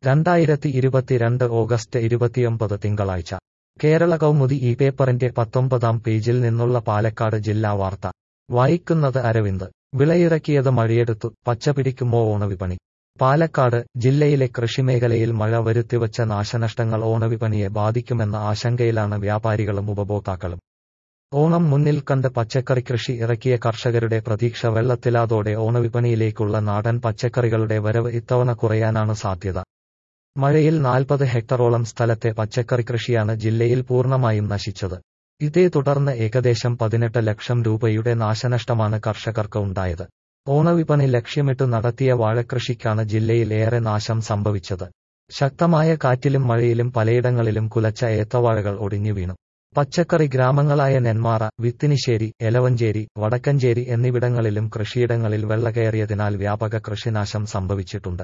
രണ്ടായിരത്തി ഇരുപത്തിരണ്ട് ഓഗസ്റ്റ് ഇരുപത്തിയൊമ്പത് തിങ്കളാഴ്ച കേരള കൗമുദി ഈ പേപ്പറിന്റെ പത്തൊമ്പതാം പേജിൽ നിന്നുള്ള പാലക്കാട് ജില്ലാ വാർത്ത വായിക്കുന്നത് അരവിന്ദ് വിളയിറക്കിയത് മഴയെടുത്തു പച്ചപിടിക്കുമോ ഓണവിപണി പാലക്കാട് ജില്ലയിലെ കൃഷിമേഖലയിൽ മഴ വരുത്തിവച്ച നാശനഷ്ടങ്ങൾ ഓണവിപണിയെ ബാധിക്കുമെന്ന ആശങ്കയിലാണ് വ്യാപാരികളും ഉപഭോക്താക്കളും ഓണം മുന്നിൽ കണ്ട് പച്ചക്കറി കൃഷി ഇറക്കിയ കർഷകരുടെ പ്രതീക്ഷ വെള്ളത്തിലാതോടെ ഓണവിപണിയിലേക്കുള്ള നാടൻ പച്ചക്കറികളുടെ വരവ് ഇത്തവണ കുറയാനാണ് സാധ്യത മഴയിൽ നാൽപ്പത് ഹെക്ടറോളം സ്ഥലത്തെ പച്ചക്കറി കൃഷിയാണ് ജില്ലയിൽ പൂർണ്ണമായും നശിച്ചത് ഇതേ തുടർന്ന് ഏകദേശം പതിനെട്ട് ലക്ഷം രൂപയുടെ നാശനഷ്ടമാണ് കർഷകർക്ക് ഉണ്ടായത് ഓണവിപണി ലക്ഷ്യമിട്ട് നടത്തിയ വാഴക്കൃഷിക്കാണ് ജില്ലയിൽ ഏറെ നാശം സംഭവിച്ചത് ശക്തമായ കാറ്റിലും മഴയിലും പലയിടങ്ങളിലും കുലച്ച ഏത്തവാഴകൾ ഒടിഞ്ഞു വീണു പച്ചക്കറി ഗ്രാമങ്ങളായ നെന്മാറ വിത്തിനിശ്ശേരി എലവഞ്ചേരി വടക്കഞ്ചേരി എന്നിവിടങ്ങളിലും കൃഷിയിടങ്ങളിൽ വെള്ളകയറിയതിനാൽ വ്യാപക കൃഷിനാശം സംഭവിച്ചിട്ടുണ്ട്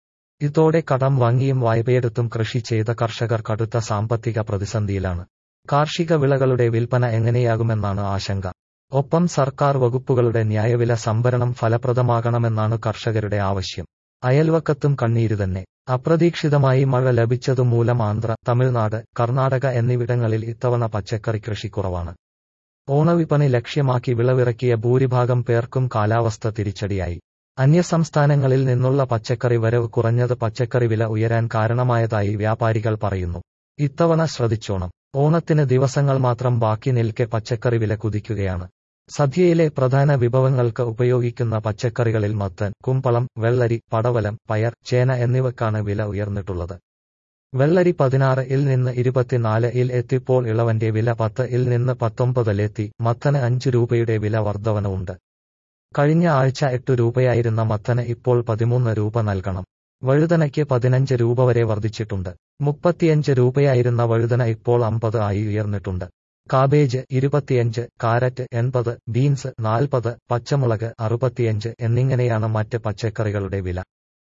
ഇതോടെ കടം വാങ്ങിയും വായ്പയെടുത്തും കൃഷി ചെയ്ത കർഷകർ കടുത്ത സാമ്പത്തിക പ്രതിസന്ധിയിലാണ് കാർഷിക വിളകളുടെ വിൽപ്പന എങ്ങനെയാകുമെന്നാണ് ആശങ്ക ഒപ്പം സർക്കാർ വകുപ്പുകളുടെ ന്യായവില സംഭരണം ഫലപ്രദമാകണമെന്നാണ് കർഷകരുടെ ആവശ്യം അയൽവക്കത്തും കണ്ണീര് തന്നെ അപ്രതീക്ഷിതമായി മഴ ലഭിച്ചതുമൂലം ആന്ധ്ര തമിഴ്നാട് കർണാടക എന്നിവിടങ്ങളിൽ ഇത്തവണ പച്ചക്കറി കൃഷി കുറവാണ് ഓണവിപണി ലക്ഷ്യമാക്കി വിളവിറക്കിയ ഭൂരിഭാഗം പേർക്കും കാലാവസ്ഥ തിരിച്ചടിയായി അന്യസംസ്ഥാനങ്ങളിൽ നിന്നുള്ള പച്ചക്കറി വരവ് കുറഞ്ഞത് പച്ചക്കറി വില ഉയരാൻ കാരണമായതായി വ്യാപാരികൾ പറയുന്നു ഇത്തവണ ശ്രദ്ധിച്ചോണം ഓണത്തിന് ദിവസങ്ങൾ മാത്രം ബാക്കി നിൽക്കെ പച്ചക്കറി വില കുതിക്കുകയാണ് സദ്യയിലെ പ്രധാന വിഭവങ്ങൾക്ക് ഉപയോഗിക്കുന്ന പച്ചക്കറികളിൽ മത്തൻ കുമ്പളം വെള്ളരി പടവലം പയർ ചേന എന്നിവക്കാണ് വില ഉയർന്നിട്ടുള്ളത് വെള്ളരി പതിനാറ് ഇൽ നിന്ന് ഇരുപത്തിനാല് ഇൽ എത്തിപ്പോൾ ഇളവന്റെ വില പത്ത് ഇൽ നിന്ന് പത്തൊമ്പതിലെത്തി മത്തന് അഞ്ച് രൂപയുടെ വില വർധവനവുണ്ട് കഴിഞ്ഞ ആഴ്ച എട്ട് രൂപയായിരുന്ന മത്തന് ഇപ്പോൾ പതിമൂന്ന് രൂപ നൽകണം വഴുതനയ്ക്ക് പതിനഞ്ച് രൂപ വരെ വർദ്ധിച്ചിട്ടുണ്ട് മുപ്പത്തിയഞ്ച് രൂപയായിരുന്ന വഴുതന ഇപ്പോൾ അമ്പത് ആയി ഉയർന്നിട്ടുണ്ട് കാബേജ് ഇരുപത്തിയഞ്ച് കാരറ്റ് എൺപത് ബീൻസ് നാൽപ്പത് പച്ചമുളക് അറുപത്തിയഞ്ച് എന്നിങ്ങനെയാണ് മറ്റ് പച്ചക്കറികളുടെ വില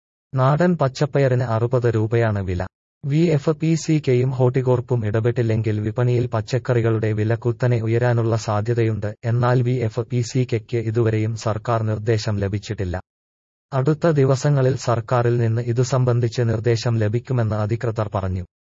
നാടൻ പച്ചപ്പയറിന് അറുപത് രൂപയാണ് വില വി എഫ് പി സി കെയും ഹോർട്ടികോർപ്പും ഇടപെട്ടില്ലെങ്കിൽ വിപണിയിൽ പച്ചക്കറികളുടെ വില കുത്തനെ ഉയരാനുള്ള സാധ്യതയുണ്ട് എന്നാൽ വി എഫ് പി സി കെക്ക് ഇതുവരെയും സർക്കാർ നിർദ്ദേശം ലഭിച്ചിട്ടില്ല അടുത്ത ദിവസങ്ങളിൽ സർക്കാരിൽ നിന്ന് ഇതു സംബന്ധിച്ച് നിർദ്ദേശം ലഭിക്കുമെന്ന് അധികൃതർ പറഞ്ഞു